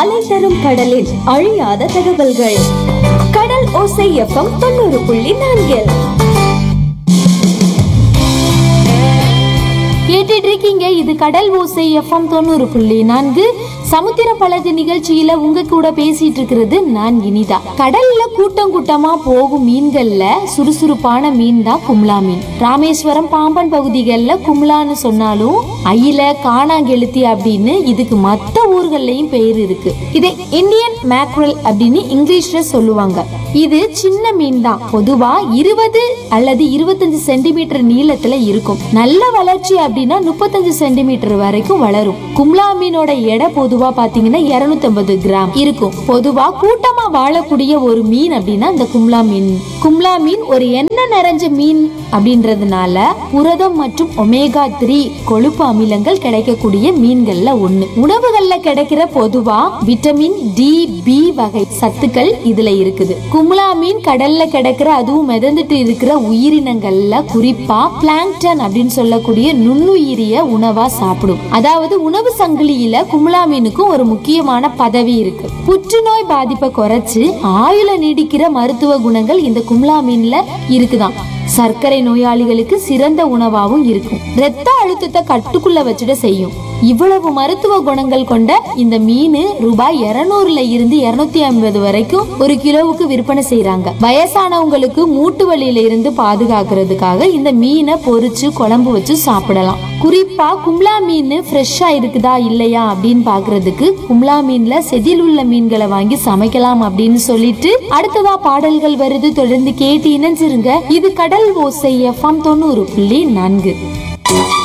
அலை தரும் கடலில் அழியாத தகவல்கள் கடல் ஓசை எஃப்எம் தொண்ணூறு புள்ளி நான்கில் கேட்டுட்டு இருக்கீங்க இது கடல் ஓசை எஃப்எம் தொண்ணூறு புள்ளி நான்கு சமுத்திர பழகு நிகழ்ச்சியில உங்க கூட பேசிட்டு இருக்கிறது நான் இனிதா கடல்ல கூட்டம் கூட்டமா போகும் மீன்கள்ல சுறுசுறுப்பான மீன் தான் கும்லா மீன் ராமேஸ்வரம் பாம்பன் பகுதிகள்ல கும்லான்னு சொன்னாலும் அயில காணாங்கெழுத்தி அப்படின்னு இதுக்கு மத்த ஊர்கள்லயும் பெயர் இருக்கு இதை இந்தியன் மேக்ரல் அப்படின்னு இங்கிலீஷ்ல சொல்லுவாங்க இது சின்ன மீன் தான் பொதுவா இருபது அல்லது இருபத்தஞ்சு சென்டிமீட்டர் நீளத்துல இருக்கும் நல்ல வளர்ச்சி அப்படின்னா முப்பத்தஞ்சு சென்டிமீட்டர் வரைக்கும் வளரும் கும்லா மீனோட எடை பொதுவா பாத்தீங்கன்னா 250 கிராம் இருக்கும் பொதுவா கூட்டமா வாழக்கூடிய ஒரு மீன் அப்படின்னா இந்த கும்லா மீன் கும்லா மீன் ஒரு எண்ணெய் நிறைஞ்ச மீன் அப்படின்றதுனால புரதம் மற்றும் ஒமேகா த்ரீ கொழுப்பு அமிலங்கள் கிடைக்கக்கூடிய மீன்கள்ல ஒண்ணு உணவுகள்ல கிடைக்கிற பொதுவா விட்டமின் டி பி வகை சத்துக்கள் இதுல இருக்குது கும்லா மீன் கடல்ல கிடைக்கிற அதுவும் மிதந்துட்டு இருக்கிற உயிரினங்கள்ல குறிப்பா பிளாங்டன் அப்படின்னு சொல்லக்கூடிய நுண்ணுயிரிய உணவா சாப்பிடும் அதாவது உணவு சங்கிலியில கும்லா மீனுக்கும் ஒரு முக்கியமான பதவி இருக்கு புற்றுநோய் பாதிப்பை குறைச்சு ஆயுள நீடிக்கிற மருத்துவ குணங்கள் இந்த கும்லா மீன்ல இருக்குதாம் சர்க்கரை நோயாளிகளுக்கு சிறந்த உணவாகவும் இருக்கும் இரத்த அழுத்தத்தை கட்டுக்குள்ள வச்சுட செய்யும் இவ்வளவு மருத்துவ குணங்கள் கொண்ட இந்த மீன் ரூபாய் இருநூறுல இருந்து இருநூத்தி ஐம்பது வரைக்கும் ஒரு கிலோவுக்கு விற்பனை செய்யறாங்க வயசானவங்களுக்கு மூட்டு வலியில இருந்து பாதுகாக்கிறதுக்காக இந்த மீனை பொரிச்சு குழம்பு வச்சு சாப்பிடலாம் குறிப்பா கும்லா மீன் ஃப்ரெஷ்ஷா இருக்குதா இல்லையா அப்படின்னு பாக்குறதுக்கு கும்லா மீன்ல செதில் உள்ள மீன்களை வாங்கி சமைக்கலாம் அப்படின்னு சொல்லிட்டு அடுத்ததா பாடல்கள் வருது தொடர்ந்து கேட்டு இணைஞ்சிருங்க இது கடல் ஓசை எஃப்எம் தொண்ணூறு புள்ளி நான்கு